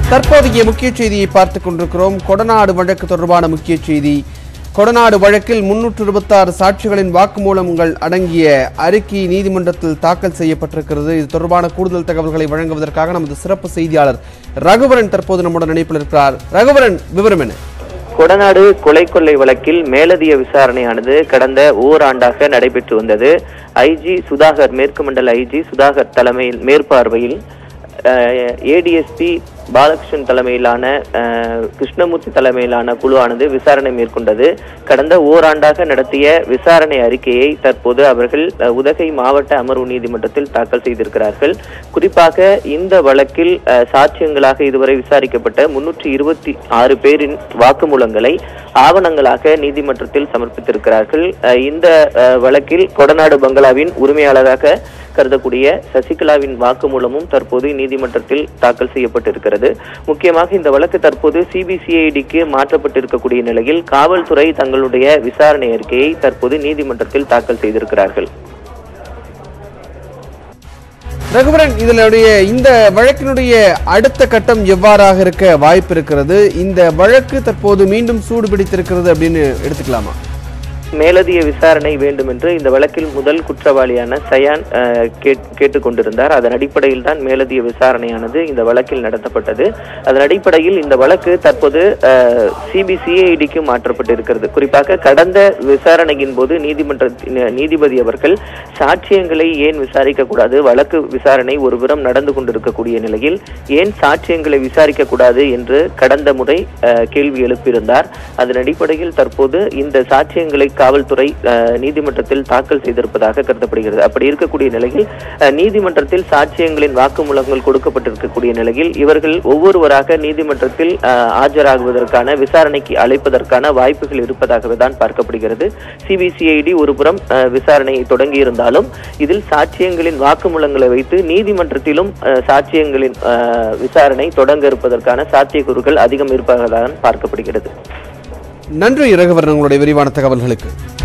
தற்போதைய முக்கிய செய்தியை பார்த்துக் கொண்டிருக்கிறோம் கொடநாடு வழக்கு தொடர்பான முக்கிய செய்தி கொடநாடு வழக்கில் முன்னூற்று இருபத்தாறு சாட்சிகளின் வாக்குமூலங்கள் அடங்கிய அறிக்கை நீதிமன்றத்தில் தாக்கல் செய்யப்பட்டிருக்கிறது இது தொடர்பான கூடுதல் தகவல்களை வழங்குவதற்காக நமது சிறப்பு செய்தியாளர் ரகுவரன் தற்போது நம்முடன் இணைப்பில் இருக்கிறார் ரகுவரன் விவரம் என்ன கொடநாடு கொலை கொள்ளை வழக்கில் மேலதிக விசாரணையானது கடந்த ஓராண்டாக நடைபெற்று வந்தது ஐஜி சுதாகர் மேற்கு மண்டல ஐஜி சுதாகர் தலைமையில் மேற்பார்வையில் ஏடிஎஸ்பி பாலகிருஷ்ணன் தலைமையிலான அஹ், கிருஷ்ணமூர்த்தி தலைமையிலான குழுவானது விசாரணை மேற்கொண்டது கடந்த ஓராண்டாக நடத்திய விசாரணை அறிக்கையை தற்போது அவர்கள் அஹ், உதகை மாவட்ட அமர்வு நீதிமன்றத்தில் தாக்கல் செய்திருக்கிறார்கள் குறிப்பாக இந்த வழக்கில் அஹ், சாட்சியங்களாக இதுவரை விசாரிக்கப்பட்ட முன்னூற்றி இருபத்தி ஆறு பேரின் வாக்குமூலங்களை ஆவணங்களாக நீதிமன்றத்தில் சமர்ப்பித்திருக்கிறார்கள் அஹ், இந்த அஹ், வழக்கில் கொடநாடு பங்களாவின் உரிமையாளராக கருதக்கூடிய சசிகலாவின் வாக்குமூலமும் தற்போது நீதிமன்றத்தில் தாக்கல் செய்யப்பட்டிருக்கிறது முக்கியமாக இந்த வழக்கு தற்போது சிபிசிஐடிக்கு மாற்றப்பட்டிருக்கக்கூடிய நிலையில் காவல்துறை தங்களுடைய விசாரணை அறிக்கையை தற்போது நீதிமன்றத்தில் தாக்கல் செய்திருக்கிறார்கள் ரகுவரன் இதனுடைய இந்த வழக்கினுடைய அடுத்த கட்டம் எவ்வாறாக இருக்க வாய்ப்பு இருக்கிறது இந்த வழக்கு தற்போது மீண்டும் சூடு பிடித்திருக்கிறது அப்படின்னு எடுத்துக்கலாமா மேலதிக விசாரணை வேண்டும் என்று இந்த வழக்கில் முதல் குற்றவாளியான சயான் அஹ், கேட்- கேட்டுக்கொண்டிருந்தார் அதன் அடிப்படையில் தான் மேலதிக விசாரணையானது இந்த வழக்கில் நடத்தப்பட்டது அதன் அடிப்படையில் இந்த வழக்கு தற்போது சிபிசிஐடிக்கு மாற்றப்பட்டிருக்கிறது குறிப்பாக கடந்த விசாரணையின் போது நீதிமன்ற நீதிபதி அவர்கள் சாட்சியங்களை ஏன் விசாரிக்க கூடாது வழக்கு விசாரணை ஒருபுறம் நடந்து கொண்டிருக்கக்கூடிய நிலையில் ஏன் சாட்சியங்களை விசாரிக்க கூடாது என்று கடந்த முறை அஹ், கேள்வி எழுப்பியிருந்தார் அதன் அடிப்படையில் தற்போது இந்த சாட்சியங்களை காவல்துறை அஹ், நீதிமன்றத்தில் தாக்கல் செய்திருப்பதாக கருதப்படுகிறது அப்படி இருக்கக்கூடிய நிலையில் அஹ், நீதிமன்றத்தில் சாட்சியங்களின் வாக்குமூலங்கள் கொடுக்கப்பட்டிருக்கக்கூடிய நிலையில் இவர்கள் ஒவ்வொருவராக நீதிமன்றத்தில் அஹ், ஆஜராகுவதற்கான விசாரணைக்கு அழைப்பதற்கான வாய்ப்புகள் இருப்பதாகவே தான் பார்க்கப்படுகிறது சிபிசிஐடி ஒருபுறம் அஹ், விசாரணையை தொடங்கியிருந்தாலும் இதில் சாட்சியங்களின் வாக்குமூலங்களை வைத்து நீதிமன்றத்திலும் அஹ், சாட்சியங்களின் அஹ், விசாரணை தொடங்க இருப்பதற்கான சாத்தியக்கூறுகள் அதிகம் இருப்பதாக தான் பார்க்கப்படுகிறது நன்றி ரகுவரன் உங்களுடைய விரிவான தகவல்களுக்கு